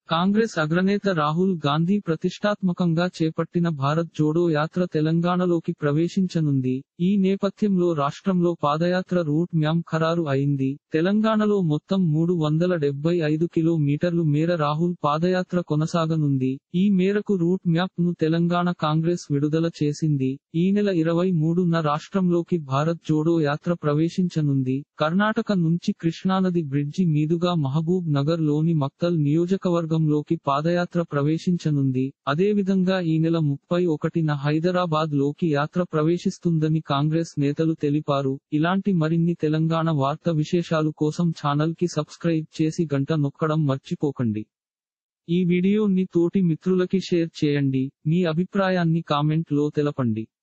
కాంగ్రెస్ అగ్రనేత రాహుల్ గాంధీ ప్రతిష్టాత్మకంగా చేపట్టిన భారత్ జోడో యాత్ర తెలంగాణలోకి ప్రవేశించనుంది ఈ నేపథ్యంలో రాష్ట్రంలో పాదయాత్ర రూట్ మ్యామ్ ఖరారు అయింది తెలంగాణలో మొత్తం మూడు వందల డెబ్బై ఐదు కిలోమీటర్లు మేర రాహుల్ పాదయాత్ర కొనసాగనుంది ఈ మేరకు రూట్ మ్యాప్ ను తెలంగాణ కాంగ్రెస్ విడుదల చేసింది ఈ నెల ఇరవై మూడున రాష్ట్రంలోకి భారత్ జోడో యాత్ర ప్రవేశించనుంది కర్ణాటక నుంచి కృష్ణానది బ్రిడ్జి మీదుగా మహబూబ్ నగర్ లోని మక్తల్ నియోజకవర్గంలోకి పాదయాత్ర ప్రవేశించనుంది అదేవిధంగా ఈ నెల ముప్పై ఒకటిన హైదరాబాద్ లోకి యాత్ర ప్రవేశిస్తుందని కాంగ్రెస్ నేతలు తెలిపారు ఇలాంటి మరిన్ని తెలంగాణ వార్త విశేషాలు కోసం ఛానల్ కి సబ్స్క్రైబ్ చేసి గంట నొక్కడం మర్చిపోకండి ఈ వీడియోని తోటి మిత్రులకి షేర్ చేయండి మీ అభిప్రాయాన్ని కామెంట్ లో తెలపండి